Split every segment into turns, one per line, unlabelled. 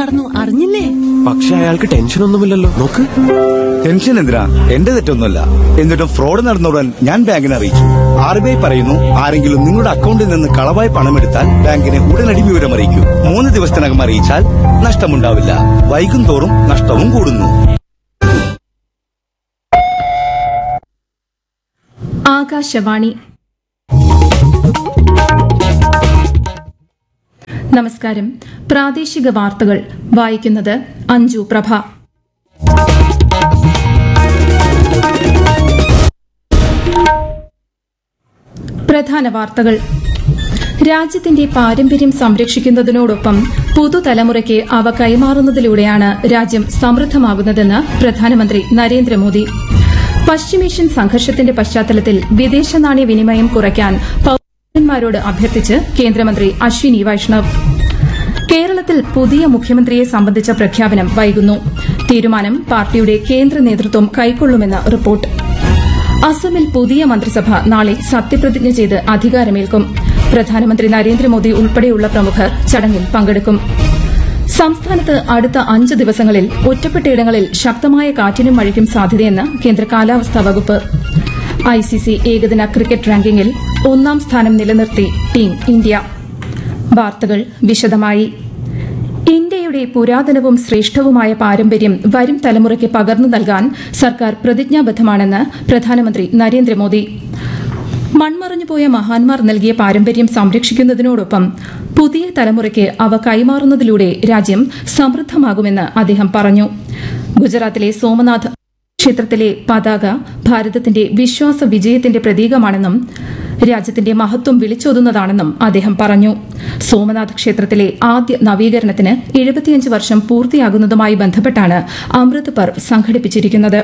നടന്നു അറിഞ്ഞില്ലേ
പക്ഷെ അയാൾക്ക് ടെൻഷനൊന്നുമില്ലല്ലോ നോക്ക്
ടെൻഷൻ എന്തിനാ എന്റെ തെറ്റൊന്നുമല്ല എന്നിട്ടും ഫ്രോഡ് നടന്നുടൻ ഞാൻ ബാങ്കിനെ അറിയിച്ചു ആർ ബി ഐ പറയുന്നു ആരെങ്കിലും നിങ്ങളുടെ അക്കൗണ്ടിൽ നിന്ന് കളവായി പണമെടുത്താൽ ബാങ്കിനെ ഉടനടി വിവരം അറിയിക്കൂ മൂന്ന് ദിവസത്തിനകം അറിയിച്ചാൽ നഷ്ടമുണ്ടാവില്ല വൈകും തോറും നഷ്ടവും കൂടുന്നു
ആകാശവാണി നമസ്കാരം പ്രാദേശിക വാർത്തകൾ വായിക്കുന്നത് അഞ്ജു പ്രഭ പ്രധാന വാർത്തകൾ രാജ്യത്തിന്റെ പാരമ്പര്യം സംരക്ഷിക്കുന്നതിനോടൊപ്പം പുതുതലമുറയ്ക്ക് അവ കൈമാറുന്നതിലൂടെയാണ് രാജ്യം സമൃദ്ധമാകുന്നതെന്ന് പ്രധാനമന്ത്രി നരേന്ദ്രമോദി പശ്ചിമേഷ്യൻ സംഘർഷത്തിന്റെ പശ്ചാത്തലത്തിൽ വിദേശ നാണ്യ വിനിമയം കുറയ്ക്കാൻ പൌരന്മാരോട് അഭ്യർത്ഥിച്ച് കേന്ദ്രമന്ത്രി അശ്വിനി വൈഷ്ണവ് കേരളത്തിൽ പുതിയ മുഖ്യമന്ത്രിയെ സംബന്ധിച്ച പ്രഖ്യാപനം വൈകുന്നു തീരുമാനം പാർട്ടിയുടെ കേന്ദ്ര നേതൃത്വം കൈക്കൊള്ളുമെന്ന് റിപ്പോർട്ട് അസമിൽ പുതിയ മന്ത്രിസഭ നാളെ സത്യപ്രതിജ്ഞ ചെയ്ത് അധികാരമേൽക്കും പ്രധാനമന്ത്രി നരേന്ദ്രമോദി ഉൾപ്പെടെയുള്ള പ്രമുഖർ ചടങ്ങിൽ പങ്കെടുക്കും സംസ്ഥാനത്ത് അടുത്ത അഞ്ച് ദിവസങ്ങളിൽ ഒറ്റപ്പെട്ടയിടങ്ങളിൽ ശക്തമായ കാറ്റിനും മഴയ്ക്കും സാധ്യതയെന്ന് കേന്ദ്ര കാലാവസ്ഥാ വകുപ്പ് ഐസിസി ഏകദിന ക്രിക്കറ്റ് റാങ്കിങ്ങിൽ ഒന്നാം സ്ഥാനം നിലനിർത്തി ടീം ഇന്ത്യ വാർത്തകൾ വിശദമായി ഇന്ത്യയുടെ പുരാതനവും ശ്രേഷ്ഠവുമായ പാരമ്പര്യം വരും തലമുറയ്ക്ക് പകർന്നു നൽകാൻ സർക്കാർ പ്രതിജ്ഞാബദ്ധമാണെന്ന് പ്രധാനമന്ത്രി നരേന്ദ്രമോദി മൺമറഞ്ഞുപോയ മഹാന്മാർ നൽകിയ പാരമ്പര്യം സംരക്ഷിക്കുന്നതിനോടൊപ്പം പുതിയ തലമുറയ്ക്ക് അവ കൈമാറുന്നതിലൂടെ രാജ്യം സമൃദ്ധമാകുമെന്ന് അദ്ദേഹം പറഞ്ഞു ഗുജറാത്തിലെ സോമനാഥ് ക്ഷേത്രത്തിലെ പതാക ഭാരതത്തിന്റെ വിശ്വാസ വിജയത്തിന്റെ പ്രതീകമാണെന്നും രാജ്യത്തിന്റെ മഹത്വം വിളിച്ചോതുന്നതാണെന്നും അദ്ദേഹം പറഞ്ഞു സോമനാഥ് ക്ഷേത്രത്തിലെ ആദ്യ നവീകരണത്തിന് എഴുപത്തിയഞ്ച് വർഷം പൂർത്തിയാകുന്നതുമായി ബന്ധപ്പെട്ടാണ് അമൃത് പർവ് സംഘടിപ്പിച്ചിരിക്കുന്നത്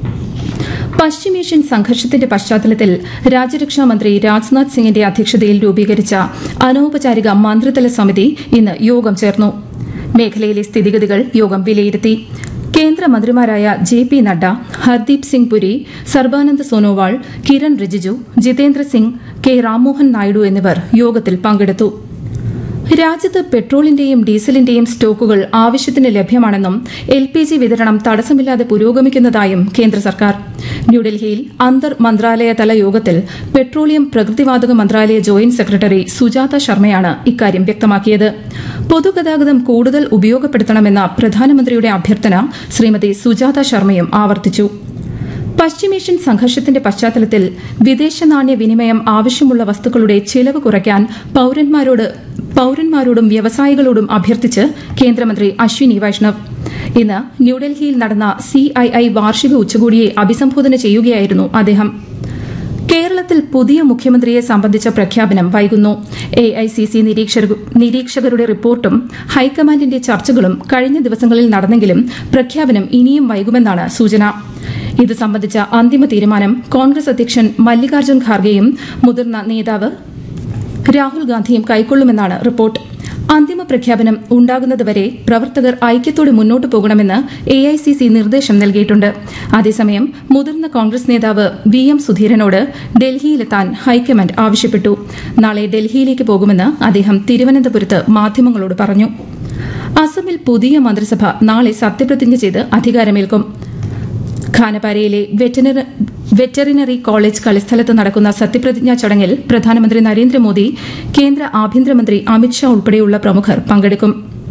പശ്ചിമേഷ്യൻ സംഘർഷത്തിന്റെ പശ്ചാത്തലത്തിൽ രാജ്യരക്ഷാ മന്ത്രി രാജ്നാഥ് സിംഗിന്റെ അധ്യക്ഷതയിൽ രൂപീകരിച്ച അനൌപചാരിക മന്ത്രിതല സമിതി ഇന്ന് യോഗം ചേർന്നു മേഖലയിലെ സ്ഥിതിഗതികൾ യോഗം വിലയിരുത്തി കേന്ദ്രമന്ത്രിമാരായ J P Nadda Hardeep Singh Puri Sarbananda Sonowal Kiren Rijiju Jitendra Singh K Rammohan Naidu എന്നിവർ യോഗത്തിൽ പങ്കെടുത്തു രാജ്യത്ത് പെട്രോളിന്റെയും ഡീസലിന്റെയും സ്റ്റോക്കുകൾ ആവശ്യത്തിന് ലഭ്യമാണെന്നും എൽ പി ജി വിതരണം തടസ്സമില്ലാതെ പുരോഗമിക്കുന്നതായും കേന്ദ്ര സർക്കാർ ന്യൂഡൽഹിയിൽ അന്തർ മന്ത്രാലയ തല യോഗത്തിൽ പെട്രോളിയം പ്രകൃതിവാതക മന്ത്രാലയ ജോയിന്റ് സെക്രട്ടറി സുജാത ശർമ്മയാണ് ഇക്കാര്യം വ്യക്തമാക്കിയത് പൊതുഗതാഗതം കൂടുതൽ ഉപയോഗപ്പെടുത്തണമെന്ന പ്രധാനമന്ത്രിയുടെ അഭ്യർത്ഥന ശ്രീമതി സുജാത ശർമ്മയും ആവർത്തിച്ചു പശ്ചിമേഷ്യൻ സംഘർഷത്തിന്റെ പശ്ചാത്തലത്തിൽ വിദേശ നാണ്യ വിനിമയം ആവശ്യമുള്ള വസ്തുക്കളുടെ ചിലവ് കുറയ്ക്കാൻ പൌരന്മാരോട് പൌരന്മാരോടും വ്യവസായികളോടും അഭ്യർത്ഥിച്ച് കേന്ദ്രമന്ത്രി അശ്വിനി വൈഷ്ണവ് ഇന്ന് ന്യൂഡൽഹിയിൽ നടന്ന സിഐഐ വാർഷിക ഉച്ചകോടിയെ അഭിസംബോധന ചെയ്യുകയായിരുന്നു അദ്ദേഹം കേരളത്തിൽ പുതിയ മുഖ്യമന്ത്രിയെ സംബന്ധിച്ച പ്രഖ്യാപനം വൈകുന്നു എ ഐ സി സി നിരീക്ഷകരുടെ റിപ്പോർട്ടും ഹൈക്കമാൻഡിന്റെ ചർച്ചകളും കഴിഞ്ഞ ദിവസങ്ങളിൽ നടന്നെങ്കിലും പ്രഖ്യാപനം ഇനിയും വൈകുമെന്നാണ് സൂചന ഇത് സംബന്ധിച്ച അന്തിമ തീരുമാനം കോൺഗ്രസ് അധ്യക്ഷൻ മല്ലികാർജ്ജുൻ ഖാർഗെയും മുതിർന്ന നേതാവ് രാഹുൽ ഗാന്ധിയും കൈക്കൊള്ളുമെന്നാണ് റിപ്പോർട്ട് അന്തിമ പ്രഖ്യാപനം ഉണ്ടാകുന്നതുവരെ പ്രവർത്തകർ ഐക്യത്തോടെ മുന്നോട്ടു പോകണമെന്ന് എ ഐ സി സി നിർദ്ദേശം നൽകിയിട്ടുണ്ട് അതേസമയം മുതിർന്ന കോൺഗ്രസ് നേതാവ് വി എം സുധീരനോട് ഡൽഹിയിലെത്താൻ ഹൈക്കമാൻഡ് ആവശ്യപ്പെട്ടു നാളെ ഡൽഹിയിലേക്ക് പോകുമെന്ന് അദ്ദേഹം തിരുവനന്തപുരത്ത് മാധ്യമങ്ങളോട് പറഞ്ഞു അസമിൽ പുതിയ മന്ത്രിസഭ നാളെ സത്യപ്രതിജ്ഞ ചെയ്ത് അധികാരമേൽക്കും ഖാനപാരയിലെ വെറ്ററിനറി കോളേജ് കളിസ്ഥലത്ത് നടക്കുന്ന സത്യപ്രതിജ്ഞാ ചടങ്ങിൽ പ്രധാനമന്ത്രി നരേന്ദ്രമോദി കേന്ദ്ര ആഭ്യന്തരമന്ത്രി അമിത്ഷാ ഉൾപ്പെടെയുള്ള പ്രമുഖർ പങ്കെടുക്കും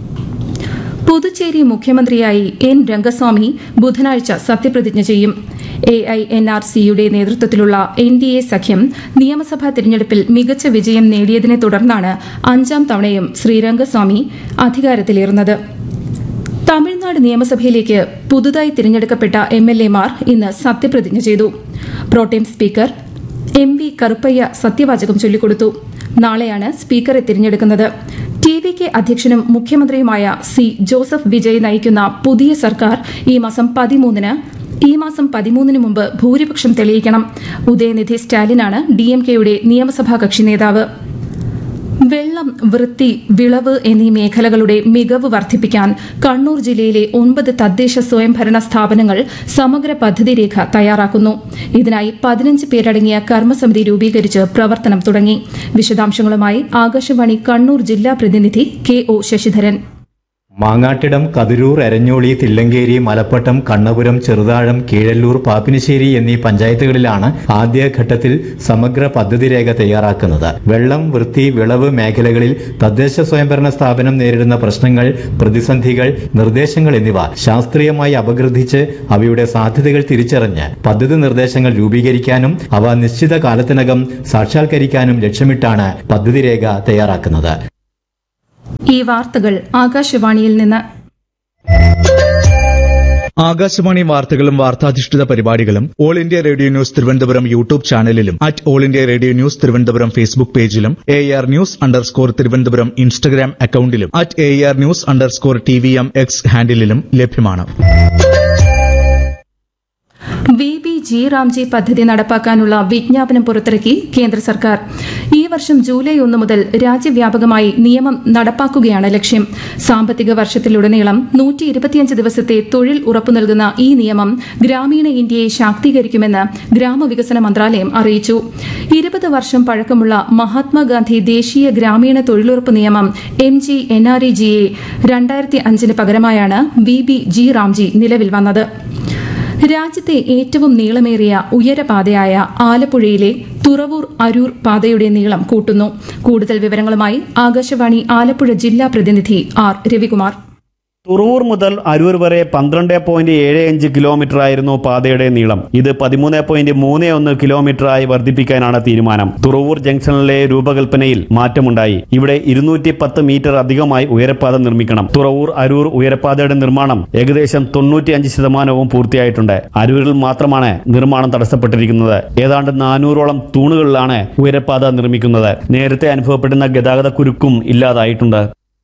പുതുച്ചേരി മുഖ്യമന്ത്രിയായി എൻ രംഗസ്വാമി ബുധനാഴ്ച സത്യപ്രതിജ്ഞ ചെയ്യും എ ഐ എൻ ആർ സിയുടെ നേതൃത്വത്തിലുള്ള എൻ ഡി എ സഖ്യം നിയമസഭാ തിരഞ്ഞെടുപ്പിൽ മികച്ച വിജയം നേടിയതിനെ തുടർന്നാണ് അഞ്ചാം തവണയും ശ്രീ രംഗസ്വാമി അധികാരത്തിലേറുന്നത് തമിഴ്നാട് നിയമസഭയിലേക്ക് പുതുതായി തിരഞ്ഞെടുക്കപ്പെട്ട എം എൽ എമാർ ഇന്ന് സത്യപ്രതിജ്ഞ ചെയ്തു protem speaker M V Karuppayya സത്യവാചകം ചൊല്ലിക്കൊടുത്തു നാളെയാണ് സ്പീക്കറെ തിരഞ്ഞെടുക്കുന്നത് ടി വി കെ അധ്യക്ഷനും മുഖ്യമന്ത്രിയുമായ സി ജോസഫ് വിജയ് നയിക്കുന്ന പുതിയ സർക്കാർ ഈ മാസം പതിമൂന്നിന് ഈ മാസം പതിമൂന്നിന് മുമ്പ് ഭൂരിപക്ഷം തെളിയിക്കണം ഉദയനിധി സ്റ്റാലിനാണ് ഡി എം കെയുടെ നിയമസഭാ കക്ഷി നേതാവ് വെള്ളം വൃത്തി വിളവ് എന്നീ മേഖലകളുടെ മികവ് വർദ്ധിപ്പിക്കാൻ കണ്ണൂർ ജില്ലയിലെ ഒൻപത് തദ്ദേശ സ്വയംഭരണ സ്ഥാപനങ്ങൾ സമഗ്ര പദ്ധതി രേഖ തയ്യാറാക്കുന്നു ഇതിനായി പതിനഞ്ച് പേരടങ്ങിയ കർമ്മസമിതി രൂപീകരിച്ച് പ്രവർത്തനം തുടങ്ങി വിശദാംശങ്ങളുമായി ആകാശവാണി കണ്ണൂർ ജില്ലാ പ്രതിനിധി കെ ഒ ശശിധരൻ
മാങ്ങാട്ടിടം കതിരൂർ എരഞ്ഞോളി തില്ലങ്കേരി മലപ്പട്ടം കണ്ണപുരം ചെറുതാഴം കീഴല്ലൂർ പാപ്പിനിശ്ശേരി എന്നീ പഞ്ചായത്തുകളിലാണ് ആദ്യഘട്ടത്തിൽ സമഗ്ര പദ്ധതി രേഖ തയ്യാറാക്കുന്നത് വെള്ളം വൃത്തി വിളവ് മേഖലകളിൽ തദ്ദേശ സ്വയംഭരണ സ്ഥാപനം നേരിടുന്ന പ്രശ്നങ്ങൾ പ്രതിസന്ധികൾ നിർദ്ദേശങ്ങൾ എന്നിവ ശാസ്ത്രീയമായി അപഗ്രഥിച്ച് അവയുടെ സാധ്യതകൾ തിരിച്ചറിഞ്ഞ് പദ്ധതി നിർദ്ദേശങ്ങൾ രൂപീകരിക്കാനും അവ നിശ്ചിത കാലത്തിനകം സാക്ഷാത്കരിക്കാനും ലക്ഷ്യമിട്ടാണ് പദ്ധതി രേഖ തയ്യാറാക്കുന്നത്
ഈ വാർത്തകൾ ആകാശവാണിയിൽ നിന്ന്
ആകാശവാണി വാർത്തകളും വാർത്താധിഷ്ഠിത പരിപാടികളും all India radio news Thiruvananthapuram YouTube ചാനലിലും at all India radio news Thiruvananthapuram Facebook പേജിലും A R news underscore Thiruvananthapuram Instagram അക്കൌണ്ടിലും at A R news underscore T V M X ഹാൻഡിലും ലഭ്യമാണ്
വി ബി ജി റാംജി പദ്ധതി നടപ്പാക്കാനുള്ള വിജ്ഞാപനം പുറത്തിറക്കി കേന്ദ്ര സർക്കാർ ഈ വർഷം ജൂലൈ ഒന്ന് മുതൽ രാജ്യവ്യാപകമായി നിയമം നടപ്പാക്കുകയാണ് ലക്ഷ്യം സാമ്പത്തിക വർഷത്തിലുടനീളം നൂറ്റി ഇരുപത്തിയഞ്ച് ദിവസത്തെ തൊഴിൽ ഉറപ്പു നൽകുന്ന ഈ നിയമം ഗ്രാമീണ ഇന്ത്യയെ ശാക്തീകരിക്കുമെന്ന് ഗ്രാമവികസന മന്ത്രാലയം അറിയിച്ചു ഇരുപത് വർഷം പഴക്കമുള്ള മഹാത്മാഗാന്ധി ദേശീയ ഗ്രാമീണ തൊഴിലുറപ്പ് നിയമം M G N R E ജിയെ രണ്ടായിരത്തി അഞ്ചിന് പകരമായാണ് വി ബി ജി റാംജി നിലവിൽ വന്നത് രാജ്യത്തെ ഏറ്റവും നീളമേറിയ ഉയരപാതയായ ആലപ്പുഴയിലെ തുറവൂർ അരൂർ പാതയുടെ നീളം കൂട്ടുന്നു കൂടുതൽ വിവരങ്ങളുമായി ആകാശവാണി ആലപ്പുഴ ജില്ലാ പ്രതിനിധി ആർ രവികുമാർ
തുറവൂർ മുതൽ അരൂർ വരെ പന്ത്രണ്ട് പോയിന്റ് ഏഴ് അഞ്ച് കിലോമീറ്റർ ആയിരുന്നു പാതയുടെ നീളം ഇത് പതിമൂന്ന് പോയിന്റ് മൂന്ന് ഒന്ന് കിലോമീറ്ററായി വർദ്ധിപ്പിക്കാനാണ് തീരുമാനം തുറവൂർ ജംഗ്ഷനിലെ രൂപകൽപ്പനയിൽ മാറ്റമുണ്ടായി ഇവിടെ ഇരുന്നൂറ്റി പത്ത് മീറ്റർ അധികമായി ഉയരപ്പാത നിർമ്മിക്കണം തുറവൂർ അരൂർ ഉയരപ്പാതയുടെ നിർമ്മാണം ഏകദേശം തൊണ്ണൂറ്റിയഞ്ച് ശതമാനവും പൂർത്തിയായിട്ടുണ്ട് അരൂരിൽ മാത്രമാണ് നിർമ്മാണം തടസ്സപ്പെട്ടിരിക്കുന്നത് ഏതാണ്ട് നാനൂറോളം തൂണുകളിലാണ് ഉയരപ്പാത നിർമ്മിക്കുന്നത് നേരത്തെ അനുഭവപ്പെടുന്ന ഗതാഗത കുരുക്കും ഇല്ലാതായിട്ടുണ്ട്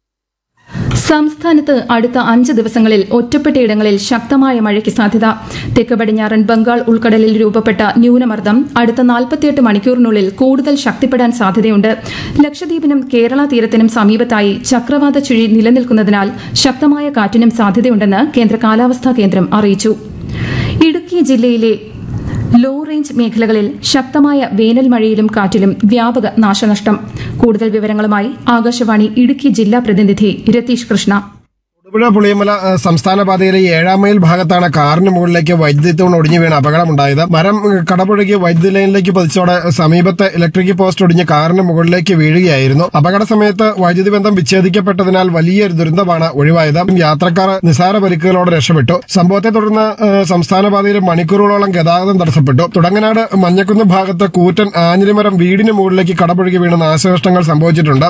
സംസ്ഥാനത്ത് അടുത്ത അഞ്ച് ദിവസങ്ങളിൽ ഒറ്റപ്പെട്ടയിടങ്ങളിൽ ശക്തമായ മഴയ്ക്ക് സാധ്യത തെക്ക് പടിഞ്ഞാറൻ ബംഗാൾ ഉൾക്കടലിൽ രൂപപ്പെട്ട ന്യൂനമർദ്ദം അടുത്ത നാൽപ്പത്തിയെട്ട് മണിക്കൂറിനുള്ളിൽ കൂടുതൽ ശക്തിപ്പെടാൻ സാധ്യതയുണ്ട് ലക്ഷദ്വീപിനും കേരള തീരത്തിനും സമീപത്തായി ചക്രവാത ചുഴി നിലനിൽക്കുന്നതിനാൽ ശക്തമായ കാറ്റിനും സാധ്യതയുണ്ടെന്ന് കേന്ദ്ര കാലാവസ്ഥാ കേന്ദ്രം അറിയിച്ചു ഇടുക്കി ജില്ലയിലെ ലോ റേഞ്ച് മേഖലകളിൽ ശക്തമായ വേനൽ മഴയിലും കാറ്റിലും വ്യാപക നാശനഷ്ടം കൂടുതൽ വിവരങ്ങളുമായി ആകാശവാണി ഇടുക്കി ജില്ലാ പ്രതിനിധി രതീഷ് കൃഷ്ണ
തൊടുപുഴ പുളിയമല ഏഹ്, സംസ്ഥാന പാതയിലെ ഏഴാം മൈൽ ഭാഗത്താണ് കാറിന് മുകളിലേക്ക് വൈദ്യുതി തൂൺ ഒടിഞ്ഞു വീണ് അപകടമുണ്ടായത് മരം ഏഹ്, കടപുഴകി വൈദ്യുതി ലൈനിലേക്ക് പതിച്ചോടെ സമീപത്തെ ഇലക്ട്രിക് പോസ്റ്റ് ഒടിഞ്ഞ് കാറിന് മുകളിലേക്ക് വീഴുകയായിരുന്നു അപകട സമയത്ത് വൈദ്യുതി ബന്ധം വിച്ഛേദിക്കപ്പെട്ടതിനാൽ വലിയൊരു ദുരന്തമാണ് ഒഴിവായത് യാത്രക്കാർ നിസാര പരിക്കുകളോടെ രക്ഷപ്പെട്ടു സംഭവത്തെ തുടർന്ന് ഏഹ്, സംസ്ഥാന പാതയിൽ മണിക്കൂറുകളോളം ഗതാഗതം തടസ്സപ്പെട്ടു തുടങ്ങനാട് മഞ്ഞക്കുന്ന് ഭാഗത്ത് കൂറ്റൻ ആഞ്ഞിലിമരം വീടിന് മുകളിലേക്ക് കടപുഴകി വീണ് നാശനഷ്ടങ്ങൾ സംഭവിച്ചിട്ടുണ്ട്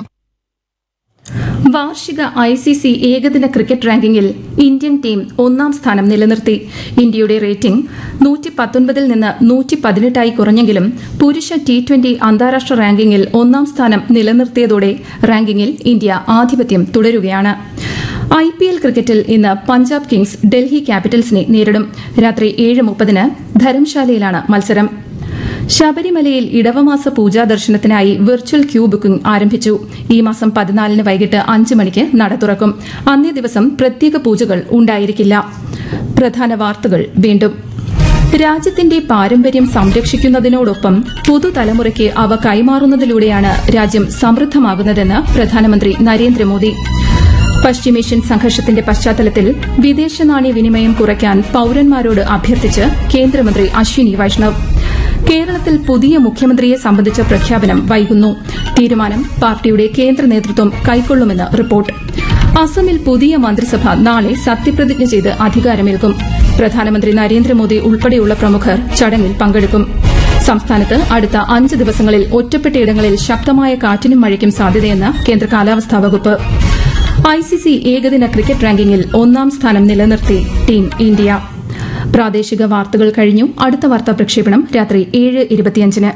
വാർഷിക ഐ സി സി ഏകദിന ക്രിക്കറ്റ് റാങ്കിങ്ങിൽ ഇന്ത്യൻ ടീം ഒന്നാം സ്ഥാനം നിലനിർത്തി ഇന്ത്യയുടെ റേറ്റിംഗ് നൂറ്റി പത്തൊൻപതിൽ നിന്ന് നൂറ്റി പതിനെട്ടായി കുറഞ്ഞെങ്കിലും പുരുഷ ടി ട്വന്റി അന്താരാഷ്ട്ര റാങ്കിങ്ങിൽ ഒന്നാം സ്ഥാനം നിലനിർത്തിയതോടെ റാങ്കിങ്ങിൽ ഇന്ത്യ ആധിപത്യം തുടരുകയാണ് ഐ പി എൽ ക്രിക്കറ്റിൽ ഇന്ന് പഞ്ചാബ് കിങ്സ് ഡൽഹി ക്യാപിറ്റൽസിനെ നേരിടും രാത്രി ഏഴ് മുപ്പതിന് ധരംശാലയിലാണ് മത്സരം ശബരിമലയിൽ ഇടവമാസ പൂജാ ദർശനത്തിനായി വെർച്വൽ ക്യൂ ബുക്കിംഗ് ആരംഭിച്ചു ഈ മാസം പതിനാലിന് വൈകിട്ട് അഞ്ച് മണിക്ക് നട തുറക്കും അന്നേ ദിവസം പ്രത്യേക പൂജകൾ ഉണ്ടായിരിക്കില്ല പ്രധാന വാർത്തകൾ വീണ്ടും രാജ്യത്തിന്റെ പാരമ്പര്യം സംരക്ഷിക്കുന്നതിനോടൊപ്പം പുതുതലമുറയ്ക്ക് അവ കൈമാറുന്നതിലൂടെയാണ് രാജ്യം സമൃദ്ധമാകുന്നതെന്ന് പ്രധാനമന്ത്രി നരേന്ദ്രമോദി പശ്ചിമേഷ്യൻ സംഘർഷത്തിന്റെ പശ്ചാത്തലത്തിൽ വിദേശ നാണ്യ വിനിമയം കുറയ്ക്കാൻ പൌരന്മാരോട് അഭ്യർത്ഥിച്ച് കേന്ദ്രമന്ത്രി അശ്വിനി വൈഷ്ണവ് കേരളത്തിൽ പുതിയ മുഖ്യമന്ത്രിയെ സംബന്ധിച്ച പ്രഖ്യാപനം വൈകുന്നു തീരുമാനം പാർട്ടിയുടെ കേന്ദ്ര നേതൃത്വം കൈക്കൊള്ളുമെന്ന് റിപ്പോർട്ട് അസമിൽ പുതിയ മന്ത്രിസഭ നാളെ സത്യപ്രതിജ്ഞ ചെയ്ത് അധികാരമേൽക്കും പ്രധാനമന്ത്രി നരേന്ദ്രമോദി ഉൾപ്പെടെയുള്ള പ്രമുഖർ ചടങ്ങിൽ പങ്കെടുക്കും സംസ്ഥാനത്ത് അടുത്ത അഞ്ച് ദിവസങ്ങളിൽ ഒറ്റപ്പെട്ടയിടങ്ങളിൽ ശക്തമായ കാറ്റിനും മഴയ്ക്കും സാധ്യതയെന്ന് കേന്ദ്ര കാലാവസ്ഥാ വകുപ്പ് ഐസിസി ഏകദിന ക്രിക്കറ്റ് റാങ്കിങ്ങിൽ ഒന്നാം സ്ഥാനം നിലനിർത്തി ടീം ഇന്ത്യ പ്രാദേശിക വാർത്തകൾ കഴിഞ്ഞു അടുത്ത വാർത്താ പ്രക്ഷേപണം രാത്രി ഏഴ് ഇരുപത്തിയഞ്ചിന്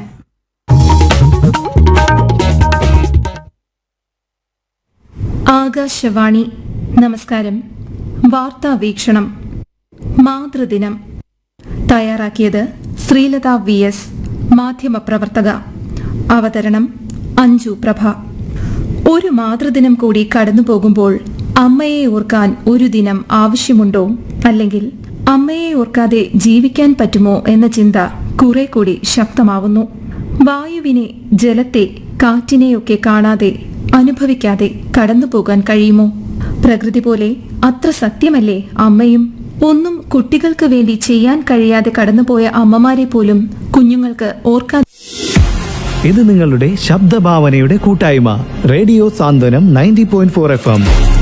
ആകാശവാണി നമസ്കാരം വാർത്താ വീക്ഷണം മാതൃദിനം തയ്യാറാക്കിയത് ശ്രീലത വി എസ് മാധ്യമപ്രവർത്തക അവതരണം അഞ്ജു പ്രഭ ഒരു മാതൃദിനം കൂടി കടന്നുപോകുമ്പോൾ അമ്മയെ ഓർക്കാൻ ഒരു ദിനം ആവശ്യമുണ്ടോ അല്ലെങ്കിൽ അമ്മയെ ഓർക്കാതെ ജീവിക്കാൻ പറ്റുമോ എന്ന ചിന്ത കുറെ കൂടി ശക്തമാവുന്നു വായുവിനെ ജലത്തെ കാറ്റിനെയൊക്കെ കാണാതെ അനുഭവിക്കാതെ കടന്നുപോകാൻ കഴിയുമോ പ്രകൃതി പോലെ അത്ര സത്യമല്ലേ അമ്മയും ഒന്നും കുട്ടികൾക്ക് വേണ്ടി ചെയ്യാൻ കഴിയാതെ കടന്നുപോയ അമ്മമാരെ പോലും കുഞ്ഞുങ്ങൾക്ക് ഓർക്കാൻ
ഇത് നിങ്ങളുടെ ശബ്ദഭാവനയുടെ കൂട്ടായ്മ radio Santhwanam ninety point four F M